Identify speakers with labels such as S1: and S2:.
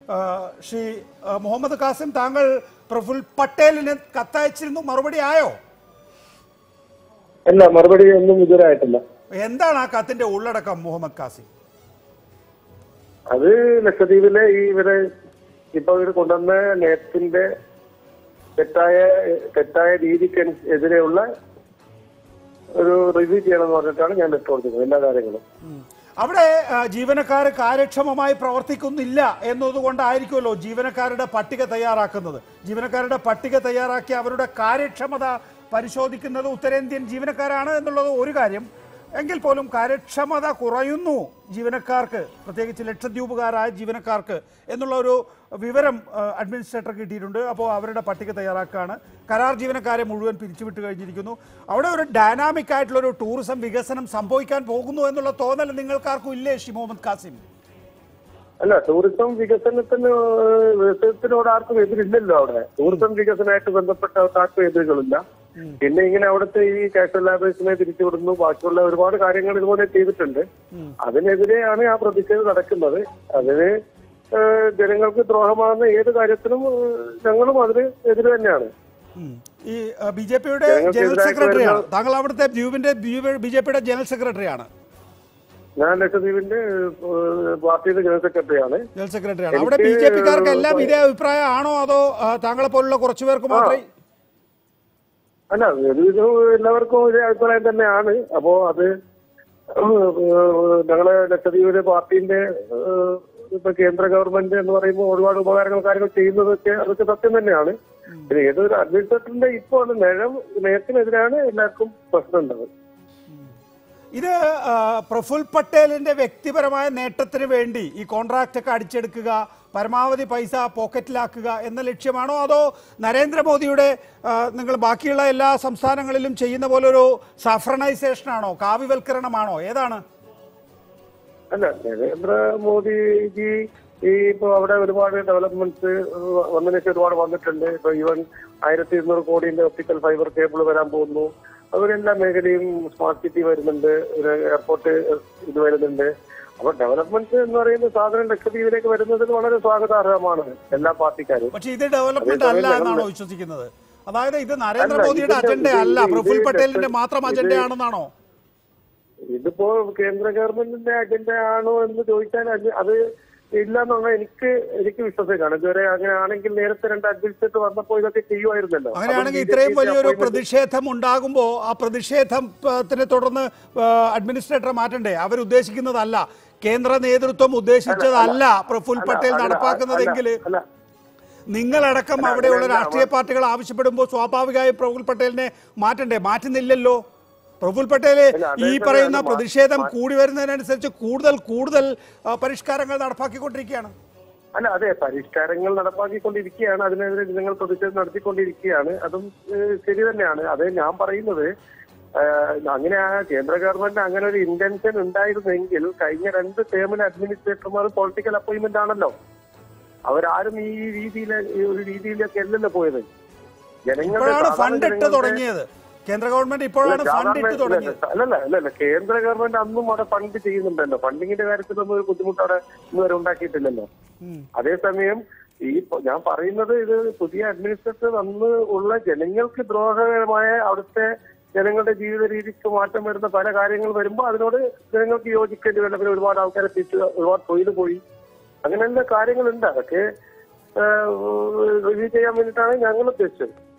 S1: ആ, ശ്രീ ആ, മുഹമ്മദ് കാസിം താങ്കൾ പ്രഫുൽ പട്ടേലിന് കത്തയച്ചിരുന്നു മറുപടി ആയോ
S2: അല്ല മറുപടി ഒന്നും ഇതുവരെ ആയിട്ടില്ല
S1: എന്താണ് ആ കത്തിന്റെ ഉള്ളടക്കം മുഹമ്മദ് കാസിം
S2: അത് ലക്ഷദ്വീപിലെ ഈ ഇവരെ ഇപ്പൊ ഇവർ കൊണ്ടുവന്ന നേരത്തിന്റെ തെറ്റായ തെറ്റായ രീതിക്ക് എതിരെയുള്ള ഒരു റിവ്യൂ ചെയ്യണമെന്ന് പറഞ്ഞിട്ടാണ് ഞാൻ ലെറ്റർ കൊടുക്കുന്നത് എല്ലാ കാര്യങ്ങളും
S1: ഉം. അവിടെ ആ, ജീവനക്കാർ കാര്യക്ഷമമായി പ്രവർത്തിക്കുന്നില്ല എന്നതുകൊണ്ടായിരിക്കുമല്ലോ ജീവനക്കാരുടെ പട്ടിക തയ്യാറാക്കുന്നത് ജീവനക്കാരുടെ പട്ടിക തയ്യാറാക്കി അവരുടെ കാര്യക്ഷമത പരിശോധിക്കുന്നത് ഉത്തരേന്ത്യൻ ജീവനക്കാരാണ് എന്നുള്ളത് ഒരു കാര്യം എങ്കിൽ പോലും കാര്യക്ഷമത കുറയുന്നു ജീവനക്കാർക്ക് പ്രത്യേകിച്ച് ലക്ഷദ്വീപുകാരായ ജീവനക്കാർക്ക് എന്നുള്ള ഒരു വിവരം ആ, അഡ്മിനിസ്ട്രേറ്റർ കിട്ടിയിട്ടുണ്ട് അപ്പോൾ അവരുടെ പട്ടിക തയ്യാറാക്കുകയാണ് കരാർ ജീവനക്കാരെ മുഴുവൻ പിരിച്ചുവിട്ട് കഴിഞ്ഞിരിക്കുന്നു അവിടെ ഒരു ഡൈനാമിക് ആയിട്ടുള്ള ഒരു ടൂറിസം വികസനം സംഭവിക്കാൻ പോകുന്നു എന്നുള്ള തോന്നൽ നിങ്ങൾക്കാർക്കും ഇല്ലേ ഷി മുഹമ്മദ് കാസിം
S2: അല്ല ടൂറിസം വികസനത്തിന് ഏഹ്, വികസനത്തിനോട് ആർക്കും എതിരില്ലല്ലോ അവിടെ ടൂറിസം വികസനമായിട്ട് ബന്ധപ്പെട്ട ആർക്കും എതിരുകളില്ല പിന്നെ ഇങ്ങനെ അവിടുത്തെ ഈ കാഷ്വൽ ലാബേഴ്സിനെ തിരിച്ചുവിടുന്നു ബാക്കിയുള്ള ഒരുപാട് കാര്യങ്ങൾ ഇതുപോലെ ചെയ്തിട്ടുണ്ട് അതിനെതിരെയാണ് ആ പ്രതിഷേധം നടക്കുന്നത് അതിന് ഏഹ്, ജനങ്ങൾക്ക് ദ്രോഹമാകുന്ന ഏത് കാര്യത്തിനും ഏഹ്, ഞങ്ങളും അതിന് എതിര് തന്നെയാണ്
S1: ഉം. ഈ ബി ജെ പിയുടെ
S2: ജനങ്ങൾക്ക്
S1: ജനറൽ
S2: എതിരായിട്ട്
S1: സെക്രട്ടറിയാണ്
S2: വരുന്ന-
S1: താങ്കൾ അവിടുത്തെ ദ്വീപിന്റെ ബി ജെ പിയുടെ ജനറൽ സെക്രട്ടറിയാണ്
S2: ഞാൻ ലക്ഷദ്വീപിന്റെ ഏഹ്, പാർട്ടിയുടെ ജനറൽ സെക്രട്ടറിയാണ്
S1: ജനറൽ സെക്രട്ടറിയാണ് അവിടെ ബി ജെ പിക്കാർക്ക് എല്ലാം ഇതേ അഭിപ്രായമാണോ അതോ ആ, താങ്കളെ പോലുള്ള കുറച്ചു പേർക്ക് മാത്രമേ
S2: അല്ല ഒരുവിധം എല്ലാവർക്കും ഒരു അഭിപ്രായം തന്നെയാണ് അപ്പോ അത് ഞങ്ങളെ ലക്ഷദ്വീപിലെ പാർട്ടിന്റെ ഏഹ്, ഇപ്പൊ കേന്ദ്ര ഗവൺമെന്റ് എന്ന് പറയുമ്പോൾ ഒരുപാട് ഉപകാരങ്ങൾ കാര്യങ്ങൾ ചെയ്യുന്നതൊക്കെ അതൊക്കെ സത്യം തന്നെയാണ് പിന്നെ ഏതൊരു അഡ്മിനിസ്ട്രേറ്ററിന്റെ ഇപ്പോൾ നിഴം നയത്തിനെതിരാണ് എല്ലാവർക്കും പ്രശ്നം ഉണ്ടാവുന്നത്
S1: ഇത് ആ, പ്രഫുൽ പട്ടേലിന്റെ വ്യക്തിപരമായ നേട്ടത്തിന് വേണ്ടി ഈ കോൺട്രാക്റ്റ് ഒക്കെ അടിച്ചെടുക്കുക പരമാവധി പൈസ പോക്കറ്റിലാക്കുക എന്ന ലക്ഷ്യമാണോ അതോ നരേന്ദ്രമോദിയുടെ ആ, നിങ്ങൾ ബാക്കിയുള്ള എല്ലാ സംസ്ഥാനങ്ങളിലും ചെയ്യുന്ന പോലെ ഒരു സഫ്രണൈസേഷൻ ആണോ കാവ്യവൽക്കരണമാണോ ഏതാണ്
S2: അല്ല നരേന്ദ്രമോദിജി ഈ ഇപ്പൊ അവിടെ ഒരുപാട് ഡെവലപ്മെന്റ്സ് വന്നതിന് ശേഷം ഒരുപാട് വന്നിട്ടുണ്ട് ഇപ്പൊ ഈവൻ ആയിരത്തി ഇരുന്നൂറ് കോടിന്റെ ഒപ്റ്റിക്കൽ ഫൈബർ കേബിൾ വരാൻ പോകുന്നു അവരെല്ലാ മേഖലയും സ്മാർട്ട് സിറ്റി വരുന്നുണ്ട് ഒരു എയർപോർട്ട് ഇത് വരുന്നുണ്ട് അപ്പൊ ഡെവലപ്മെന്റ് എന്ന് പറയുന്ന സാധനം ലക്ഷദ്വീപിലേക്ക് വരുന്നതിന് വളരെ സ്വാഗതാർഹമാണ് എല്ലാ പാർട്ടിക്കാരും
S1: പക്ഷേ ഇത് ഡെവലപ്മെന്റ് അല്ല എന്നാണോ വിശ്വസിക്കുന്നത് അതായത് ഇത് നരേന്ദ്രമോദിയുടെ
S2: ഇത്
S1: അജണ്ട അല്ല
S2: ഇത്
S1: പ്രഫുൽ
S2: ഇത്
S1: പട്ടേലിന്റെ മാത്രം
S2: ഇത്
S1: അജണ്ടയാണെന്നാണോ
S2: ഇതിപ്പോ കേന്ദ്ര ഗവൺമെന്റിന്റെ അജണ്ട ആണോ എന്ന് ചോദിച്ചാൽ അത് അത് ഇല്ല എന്നുള്ള എനിക്ക് എനിക്ക് വിശ്വസിക്കാണ് ഇതുവരെ അങ്ങനെ ആണെങ്കിൽ നേരത്തെ രണ്ട് അഡ്മിനിസ്ട്രേറ്റർ വന്നപ്പോൾ ഇതൊക്കെ ചെയ്യുമായിരുന്നല്ലോ
S1: അങ്ങനെയാണെങ്കിൽ
S2: അപ്പം
S1: ഇത്രയും
S2: BJP
S1: വലിയൊരു
S2: appointment-
S1: പ്രതിഷേധം ഉണ്ടാകുമ്പോൾ ആ പ്രതിഷേധത്തിനെ തുടർന്ന് അഡ്മിനിസ്ട്രേറ്ററെ മാറ്റണ്ടേ അവരുദ്ദേശിക്കുന്നതല്ല കേന്ദ്ര നേതൃത്വം ഉദ്ദേശിച്ചതല്ല പ്രഫുൽ
S2: അല്ല,
S1: പട്ടേൽ
S2: അല്ല,
S1: നടപ്പാക്കുന്നതെങ്കിൽ
S2: അല്ല, അല്ല.
S1: നിങ്ങളടക്കം
S2: അല്ല,
S1: അവിടെയുള്ള
S2: അങ്ങനെയല്ല,
S1: രാഷ്ട്രീയ
S2: അവ-
S1: പാർട്ടികൾ ആവശ്യപ്പെടുമ്പോൾ സ്വാഭാവികമായും പ്രഫുൽ പട്ടേലിനെ മാറ്റണ്ടേ മാറ്റുന്നില്ലല്ലോ പ്രഫുൽ പട്ടേല്
S2: അല്ല,
S1: ഈ
S2: അദ്ദേഹത്തിന്
S1: പറയുന്ന
S2: അത് മാ-
S1: പ്രതിഷേധം
S2: മാ-
S1: കൂടി വരുന്നതിനനുസരിച്ച് കൂടുതൽ കൂടുതൽ ആ, പരിഷ്കാരങ്ങൾ നടപ്പാക്കിക്കൊണ്ടിരിക്കുകയാണ്
S2: അല്ല അതെ പരിഷ്കാരങ്ങൾ നടപ്പാക്കിക്കൊണ്ടിരിക്കുകയാണ് അതിനെതിരെ ജനങ്ങൾ പ്രതിഷേധം നടത്തിക്കൊണ്ടിരിക്കുകയാണ് അതും ഏഹ്, ശരി തന്നെയാണ് അത് ഞാൻ പറയുന്നത് ഏഹ്, അങ്ങനെ ആ കേന്ദ്ര ഗവൺമെന്റ് അങ്ങനെ ഒരു ഇന്റൻഷൻ ഉണ്ടായിരുന്നെങ്കിൽ കഴിഞ്ഞ രണ്ട് ടേമിലെ അഡ്മിനിസ്ട്രേറ്റർമാർ പൊളിറ്റിക്കൽ അപ്പോയിന്റ്മെന്റ് ആണല്ലോ അവരാരും ഈ രീതിയിൽ ഈ ഒരു രീതിയിലൊക്കെ അല്ലല്ലോ പോയത് ജനങ്ങളുടെ
S1: ഇപ്പോഴാണ്
S2: സാധാരണ
S1: ഫണ്ട് ഇട്ട്
S2: ജനങ്ങളുടെ-
S1: തുടങ്ങിയത് കേന്ദ്ര ഗവൺമെന്റ് ഇപ്പോഴാണ് ഫണ്ട് ഇട്ട് തുടങ്ങിയത്
S2: അല്ലല്ല അല്ലല്ല കേന്ദ്ര ഗവൺമെന്റ് അന്നും അവിടെ ഫണ്ട് ചെയ്യുന്നുണ്ടല്ലോ ഫണ്ടിങ്ങിന്റെ കാര്യത്തിലൊന്നും ഒരു ബുദ്ധിമുട്ട് അവിടെ ഇന്നുവരെ ഉണ്ടാക്കിയിട്ടില്ലല്ലോ
S1: ഉം.
S2: അതേസമയം ഈ പ- ഞാൻ പറയുന്നത് ഇത് പുതിയ അഡ്മിനിസ്ട്രേറ്റർ വന്ന് ഉള്ള ജനങ്ങൾക്ക് ദ്രോഹകരമായ അവിടുത്തെ ജനങ്ങളുടെ ജീവിത രീതിക്ക് മാറ്റം വരുന്ന പല കാര്യങ്ങൾ വരുമ്പോൾ അതിനോട് ജനങ്ങൾക്ക് യോജിക്കേണ്ടി വരും പിന്നെ ഒരുപാട് ആൾക്കാരെ തിരിച്ച് ഒരുപാട് തൊഴിൽ പോയി അങ്ങനെയുള്ള കാര്യങ്ങളുണ്ട് അതൊക്കെ റിവ്യൂ ചെയ്യാൻ വേണ്ടിയിട്ടാണ് ഞങ്ങൾ ഉദ്ദേശിച്ചത്